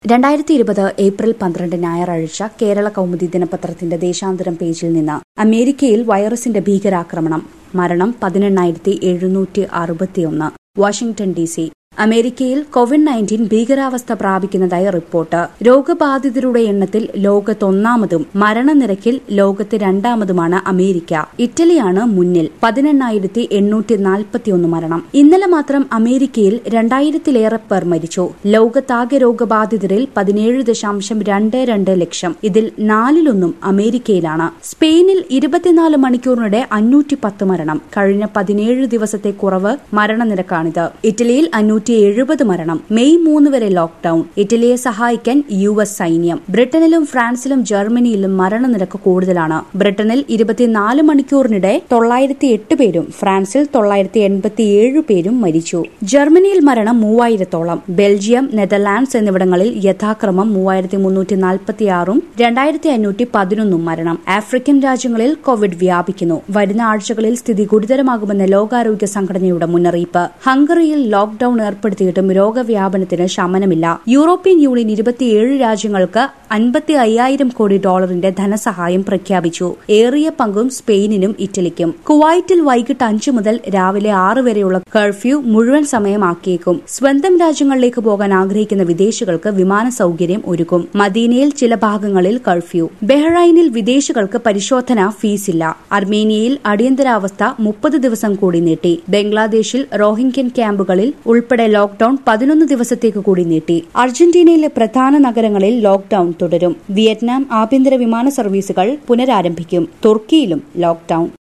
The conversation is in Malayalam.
രണ്ടായിരത്തി ഇരുപത് ഏപ്രിൽ പന്ത്രണ്ട് ഞായറാഴ്ച കേരള കൗമുദി ദിനപത്രത്തിന്റെ ദേശാന്തരം പേജിൽ നിന്ന് അമേരിക്കയിൽ വൈറസിന്റെ ഭീകരാക്രമണം മരണം പതിനെണ്ണായിരത്തി എഴുന്നൂറ്റി അറുപത്തിയൊന്ന് വാഷിംഗ്ടൺ ഡി സി അമേരിക്കയിൽ കോവിഡ് നയൻറ്റീൻ ഭീകരാവസ്ഥ പ്രാപിക്കുന്നതായി റിപ്പോർട്ട് രോഗബാധിതരുടെ എണ്ണത്തിൽ ലോകത്തൊന്നാമതും മരണനിരക്കിൽ ലോകത്ത് രണ്ടാമതുമാണ് അമേരിക്ക ഇറ്റലിയാണ് മുന്നിൽ പതിനെണ്ണായിരത്തി എണ്ണൂറ്റി നാൽപ്പത്തിയൊന്ന് മരണം ഇന്നലെ മാത്രം അമേരിക്കയിൽ രണ്ടായിരത്തിലേറെ പേർ മരിച്ചു ലോകത്താകെ രോഗബാധിതരിൽ പതിനേഴ് ദശാംശം രണ്ട് രണ്ട് ലക്ഷം ഇതിൽ നാലിലൊന്നും അമേരിക്കയിലാണ് സ്പെയിനിൽ ഇരുപത്തിനാല് മണിക്കൂറിനിടെ അഞ്ഞൂറ്റി പത്ത് മരണം കഴിഞ്ഞ പതിനേഴ് ദിവസത്തെ കുറവ് മരണനിരക്കാണിത് ഇറ്റലിയിൽ അഞ്ഞൂറ്റി എഴുപത് മരണം മെയ് മൂന്ന് വരെ ലോക്ഡൌൺ ഇറ്റലിയെ സഹായിക്കാൻ യു എസ് സൈന്യം ബ്രിട്ടനിലും ഫ്രാൻസിലും ജർമ്മനിയിലും മരണനിരക്ക് കൂടുതലാണ് ബ്രിട്ടനിൽ ഇരുപത്തിനാല് മണിക്കൂറിനിടെ തൊള്ളായിരത്തി എട്ട് പേരും ഫ്രാൻസിൽ തൊള്ളായിരത്തി എൺപത്തിയേഴ് പേരും മരിച്ചു ജർമ്മനിയിൽ മരണം മൂവായിരത്തോളം ബെൽജിയം നെതർലാൻഡ്സ് എന്നിവിടങ്ങളിൽ യഥാക്രമം മൂവായിരത്തി മുന്നൂറ്റി നാൽപ്പത്തിയാറും രണ്ടായിരത്തി അഞ്ഞൂറ്റി പതിനൊന്നും മരണം ആഫ്രിക്കൻ രാജ്യങ്ങളിൽ കോവിഡ് വ്യാപിക്കുന്നു വരുന്ന ആഴ്ചകളിൽ സ്ഥിതി ഗുരുതരമാകുമെന്ന് ലോകാരോഗ്യ സംഘടനയുടെ മുന്നറിയിപ്പ് ഹംഗറിയിൽ ലോക്ഡൌൺ ഏർപ്പെടുത്തിയിട്ടും രോഗവ്യാപനത്തിന് ശമനമില്ല യൂറോപ്യൻ യൂണിയൻ ഇരുപത്തിയേഴ് രാജ്യങ്ങൾക്ക് അൻപത്തി അയ്യായിരം കോടി ഡോളറിന്റെ ധനസഹായം പ്രഖ്യാപിച്ചു ഏറിയ പങ്കും സ്പെയിനിനും ഇറ്റലിക്കും കുവൈറ്റിൽ വൈകിട്ട് അഞ്ചു മുതൽ രാവിലെ ആറ് വരെയുള്ള കർഫ്യൂ മുഴുവൻ സമയമാക്കിയേക്കും സ്വന്തം രാജ്യങ്ങളിലേക്ക് പോകാൻ ആഗ്രഹിക്കുന്ന വിദേശികൾക്ക് വിമാന സൌകര്യം ഒരുക്കും മദീനയിൽ ചില ഭാഗങ്ങളിൽ കർഫ്യൂ ബഹ്റൈനിൽ വിദേശികൾക്ക് പരിശോധന ഫീസില്ല അർമേനിയയിൽ അടിയന്തരാവസ്ഥ മുപ്പത് ദിവസം കൂടി നീട്ടി ബംഗ്ലാദേശിൽ റോഹിംഗ്യൻ ക്യാമ്പുകളിൽ ഉൾപ്പെടെ ലോക്ഡൌൺ പതിനൊന്ന് ദിവസത്തേക്ക് കൂടി നീട്ടി അർജന്റീനയിലെ പ്രധാന നഗരങ്ങളിൽ ലോക്ഡൌൺ തുടരും വിയറ്റ്നാം ആഭ്യന്തര വിമാന സർവീസുകൾ പുനരാരംഭിക്കും തുർക്കിയിലും ലോക്ഡൌൺ